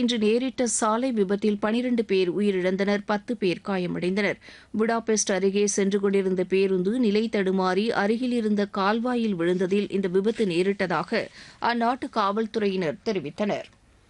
இன்று நேரிட்ட சாலை விபத்தில் பனிரண்டு பேர் உயிரிழந்தனர் பத்து பேர் காயமடைந்தனர் புடாபெஸ்ட் அருகே சென்று கொண்டிருந்த பேருந்து நிலை தடுமாறி அருகில் இருந்த கால்வாயில் விழுந்ததில் இந்த விபத்து நேரிட்டதாக அந்நாட்டு காவல்துறையினர் தெரிவித்தனர்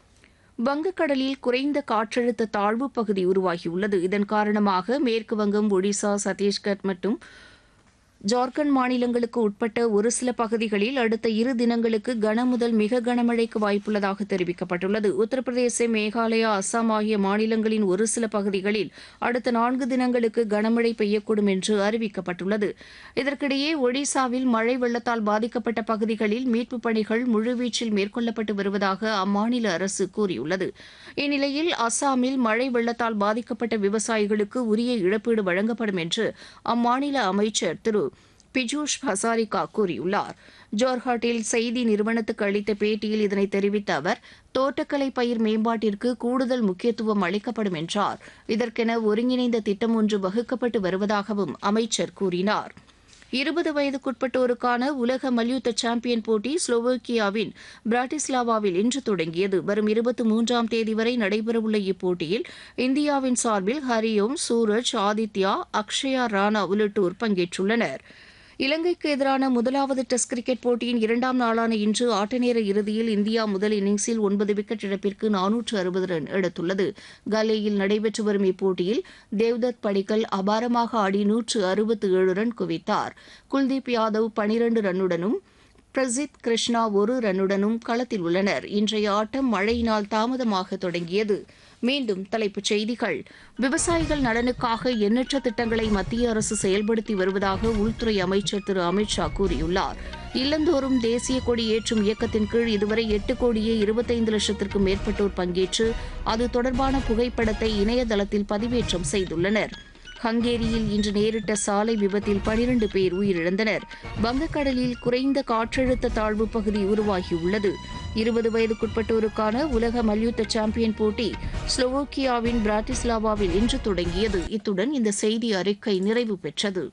வங்கக்கடலில் குறைந்த காற்றழுத்த தாழ்வு பகுதி உருவாகியுள்ளது இதன் காரணமாக மேற்கு வங்கம் ஒடிசா சத்தீஸ்கர் மற்றும் ஜார்க்கண்ட் மாநிலங்களுக்கு உட்பட்ட ஒரு சில பகுதிகளில் அடுத்த இரு தினங்களுக்கு கனமுதல் மிக கனமழைக்கு வாய்ப்புள்ளதாக தெரிவிக்கப்பட்டுள்ளது உத்தரப்பிரதேச மேகாலயா அஸ்ஸாம் ஆகிய மாநிலங்களின் ஒரு சில பகுதிகளில் அடுத்த நான்கு தினங்களுக்கு கனமழை பெய்யக்கூடும் என்று அறிவிக்கப்பட்டுள்ளது இதற்கிடையே ஒடிசாவில் மழை வெள்ளத்தால் பாதிக்கப்பட்ட பகுதிகளில் மீட்புப் பணிகள் முழுவீச்சில் மேற்கொள்ளப்பட்டு வருவதாக அம்மாநில அரசு கூறியுள்ளது இந்நிலையில் அஸ்ஸாமில் மழை வெள்ளத்தால் பாதிக்கப்பட்ட விவசாயிகளுக்கு உரிய இழப்பீடு வழங்கப்படும் என்று அம்மாநில அமைச்சர் திரு பிஜூஷ் ஹசாரிகா கூறியுள்ளார் ஜோர்ஹாட்டில் செய்தி நிறுவனத்துக்கு அளித்த பேட்டியில் இதனை தெரிவித்த அவர் தோட்டக்கலை பயிர் மேம்பாட்டிற்கு கூடுதல் முக்கியத்துவம் அளிக்கப்படும் என்றார் இதற்கென ஒருங்கிணைந்த திட்டம் ஒன்று வகுக்கப்பட்டு வருவதாகவும் அமைச்சர் கூறினார் இருபது வயதுக்குட்பட்டோருக்கான உலக மல்யுத்த சாம்பியன் போட்டி ஸ்லோவோக்கியாவின் பிராட்டிஸ்லாவாவில் இன்று தொடங்கியது வரும் இருபத்தி மூன்றாம் தேதி வரை நடைபெறவுள்ள இப்போட்டியில் இந்தியாவின் சார்பில் ஹரியோம் சூரஜ் ஆதித்யா அக்ஷயா ராணா உள்ளிட்டோர் பங்கேற்றுள்ளனர் இலங்கைக்கு எதிரான முதலாவது டெஸ்ட் கிரிக்கெட் போட்டியின் இரண்டாம் நாளான இன்று ஆட்டநேர இறுதியில் இந்தியா முதல் இன்னிங்ஸில் ஒன்பது விக்கெட் இழப்பிற்கு நானூற்று அறுபது ரன் எடுத்துள்ளது கல்லேயில் நடைபெற்று வரும் இப்போட்டியில் தேவ்தத் படிக்கல் அபாரமாக ஆடி நூற்று அறுபத்து ஏழு ரன் குவித்தார் குல்தீப் யாதவ் பனிரண்டு ரன்னுடனும் பிரசித் கிருஷ்ணா ஒரு ரன்னுடனும் களத்தில் உள்ளனர் இன்றைய ஆட்டம் மழையினால் தாமதமாக தொடங்கியது மீண்டும் தலைப்புச் செய்திகள் விவசாயிகள் நலனுக்காக எண்ணற்ற திட்டங்களை மத்திய அரசு செயல்படுத்தி வருவதாக உள்துறை அமைச்சர் திரு அமித்ஷா கூறியுள்ளார் இல்லந்தோறும் தேசிய கொடி ஏற்றும் இயக்கத்தின் கீழ் இதுவரை எட்டு கோடியே இருபத்தைந்து லட்சத்திற்கும் மேற்பட்டோர் பங்கேற்று அது தொடர்பான புகைப்படத்தை இணையதளத்தில் பதிவேற்றம் செய்துள்ளனர் ஹங்கேரியில் இன்று நேரிட்ட சாலை விபத்தில் பனிரண்டு பேர் உயிரிழந்தனர் வங்கக்கடலில் குறைந்த காற்றழுத்த தாழ்வு பகுதி உருவாகியுள்ளது இருபது வயதுக்குட்பட்டோருக்கான உலக மல்யுத்த சாம்பியன் போட்டி ஸ்லோவோக்கியாவின் பிராட்டிஸ்லாவாவில் இன்று தொடங்கியது இத்துடன் இந்த செய்தி அறிக்கை நிறைவு பெற்றது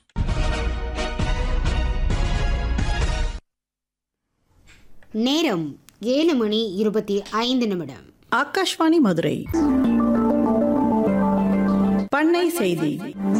நேரம் ஏழு மணி இருபத்தி ஐந்து நிமிடம் ஆகாஷ்வாணி மதுரை பண்ணை செய்தி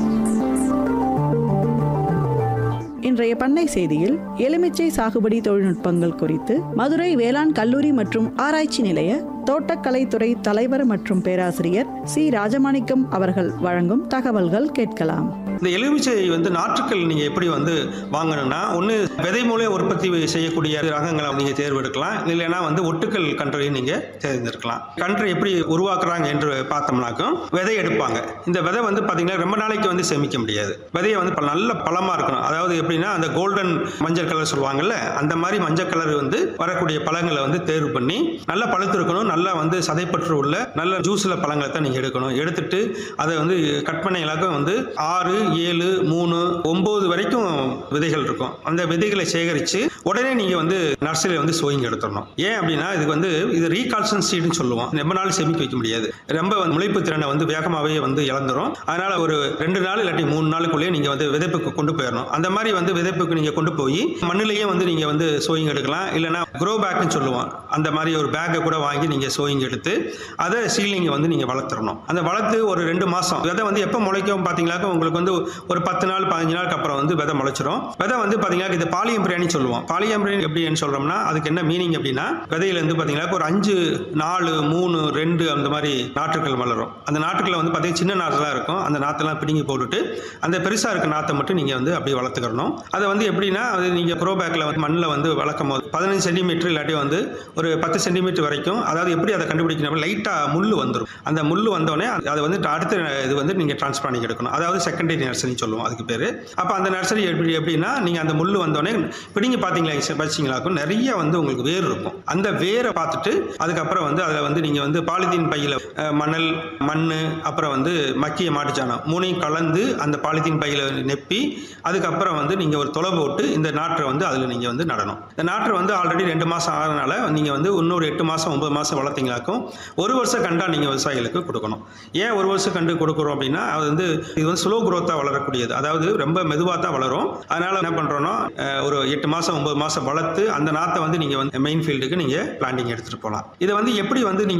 இன்றைய பண்ணை செய்தியில் எலுமிச்சை சாகுபடி தொழில்நுட்பங்கள் குறித்து மதுரை வேளாண் கல்லூரி மற்றும் ஆராய்ச்சி நிலைய தோட்டக்கலைத்துறை தலைவர் மற்றும் பேராசிரியர் சி ராஜமாணிக்கம் அவர்கள் வழங்கும் தகவல்கள் கேட்கலாம் இந்த எலுமிச்சை வந்து நாற்றுக்கள் நீங்கள் எப்படி வந்து வாங்கணும்னா ஒன்று விதை மூலம் உற்பத்தி செய்யக்கூடிய ரகங்களை நீங்கள் தேர்வெடுக்கலாம் இல்லைன்னா வந்து ஒட்டுக்கல் கன்றையும் நீங்கள் தேர்ந்தெடுக்கலாம் கன்றை எப்படி உருவாக்குறாங்க என்று பார்த்தோம்னாக்கும் விதை எடுப்பாங்க இந்த விதை வந்து பார்த்தீங்கன்னா ரொம்ப நாளைக்கு வந்து சேமிக்க முடியாது விதையை வந்து ப- நல்ல பழமாக இருக்கணும் அதாவது எப்படின்னா அந்த கோல்டன் மஞ்சள் கலர் சொல்லுவாங்கல்ல அந்த மாதிரி மஞ்சள் கலர் வந்து வரக்கூடிய பழங்களை வந்து தேர்வு பண்ணி நல்லா பழுத்து இருக்கணும் நல்லா வந்து சதைப்பற்று உள்ள நல்ல ஜூஸில் பழங்களை தான் நீங்கள் எடுக்கணும் எடுத்துட்டு அதை வந்து கட் பண்ண இலக்கம் வந்து ஆறு ஏழு மூணு ஒம்பது வரைக்கும் விதைகள் இருக்கும் அந்த விதைகளை சேகரித்து உடனே நீங்கள் வந்து நர்சரியில் வந்து சோயிங் எடுத்துடணும் ஏன் அப்படின்னா இதுக்கு வந்து இது ரீகால்சன் சீடுன்னு சொல்லுவோம் ரொம்ப நாள் சேமிக்க வைக்க முடியாது ரொம்ப வந்து முளைப்பு திறனை வந்து வேகமாகவே வந்து இழந்துரும் அதனால ஒரு ரெண்டு நாள் இல்லாட்டி மூணு நாளுக்குள்ளேயே நீங்கள் வந்து விதைப்புக்கு கொண்டு போயிடணும் அந்த மாதிரி வந்து விதைப்புக்கு நீங்கள் கொண்டு போய் மண்ணிலேயே வந்து நீங்கள் வந்து சோயிங் எடுக்கலாம் இல்லைன்னா க்ரோ பேக்னு சொல்லுவோம் அந்த மாதிரி ஒரு பேக்கை கூட வாங்கி நீங்கள் சோயிங் எடுத்து அதை சீலிங்கை வந்து நீங்கள் வளர்த்துறணும் அந்த வளர்த்து ஒரு ரெண்டு மாதம் விதை வந்து எப்போ முளைக்கும் பார்த்தீங்களாக்க உங்களுக்கு வந்து ஒரு பத்து நாள் பதினஞ்சு நாளுக்கு அப்புறம் வந்து விதை முளைச்சிரும் விதை வந்து பார்த்தீங்கன்னா இது பாலியம்பிரியாணி சொல்லுவோம் பாலியம்பிரியாணி எப்படின்னு சொல்கிறோம்னா அதுக்கு என்ன மீனிங் அப்படின்னா விதையிலேருந்து பார்த்தீங்கன்னா ஒரு அஞ்சு நாலு மூணு ரெண்டு அந்த மாதிரி நாற்றுக்கள் வளரும் அந்த நாற்றுக்களை வந்து பார்த்தீங்கன்னா சின்ன நாற்றுலாம் இருக்கும் அந்த நாற்றெல்லாம் பிடுங்கி போட்டுட்டு அந்த பெருசாக இருக்க நாற்றை மட்டும் நீங்கள் வந்து அப்படியே வளர்த்துக்கிறணும் அதை வந்து எப்படின்னா அது நீங்கள் ப்ரோ பேக்கில் வந்து மண்ணில் வந்து வளர்க்கும் போது பதினஞ்சு சென்டிமீட்டர் இல்லாட்டி வந்து ஒரு பத்து சென்டிமீட்டர் வரைக்கும் அதாவது எப்படி அதை கண்டுபிடிக்கணும் லைட்டாக முள் வந்துடும் அந்த முள் வந்தோடனே அதை வந்து அடுத்த இது வந்து நீங்கள் ட்ரான்ஸ்ஃபர் பண்ணி எடுக்கணும் அதாவது செகண்டரி நர்சரி சொல்லுவோம் அதுக்கு பேர் அப்போ அந்த நர்சரி எப்படி எப்படின்னா நீங்கள் அந்த முள் வந்தோடனே பிடிங்கி பார்த்தீங்களா வச்சிங்களாக்கும் நிறைய வந்து உங்களுக்கு வேர் இருக்கும் அந்த வேரை பார்த்துட்டு அதுக்கப்புறம் வந்து அதில் வந்து நீங்கள் வந்து பாலித்தீன் பையில் அஹ், மணல் மண் அப்புறம் வந்து மக்கிய மாட்டுச்சாணம் மூணையும் கலந்து அந்த பாலித்தீன் பையில் நெப்பி அதுக்கப்புறம் வந்து நீங்கள் ஒரு தொலை போட்டு இந்த நாற்றை வந்து அதில் நீங்கள் வந்து நடணும் இந்த நாற்றை வந்து ஆல்ரெடி ரெண்டு மாதம் ஆகிறதுனால நீங்கள் வந்து இன்னொரு எட்டு மாதம் ஒன்பது மாதம் வளர்த்தீங்களாக்கும் ஒரு வருஷம் கண்டா நீங்கள் விவசாயிகளுக்கு கொடுக்கணும் ஏன் ஒரு வருஷம் கண்டு கொடுக்குறோம் அப்படின்னா அது வந்து இது வந்து ஸ்லோ குரோத்தாக வளரக்கூடியது அதாவது ரொம்ப மெதுவாக தான் வளரும் அதனால என்ன பண்ணுறோன்னா ஒரு எட்டு மாதம் ஒன்பது மாதம் வளர்த்து அந்த நாற்றை வந்து நீங்கள் வந்து மெயின் ஃபீல்டுக்கு நீங்கள் பிளான்டிங் எடுத்துகிட்டு போகலாம் இதை வந்து எப்படி வந்து நீங்கள்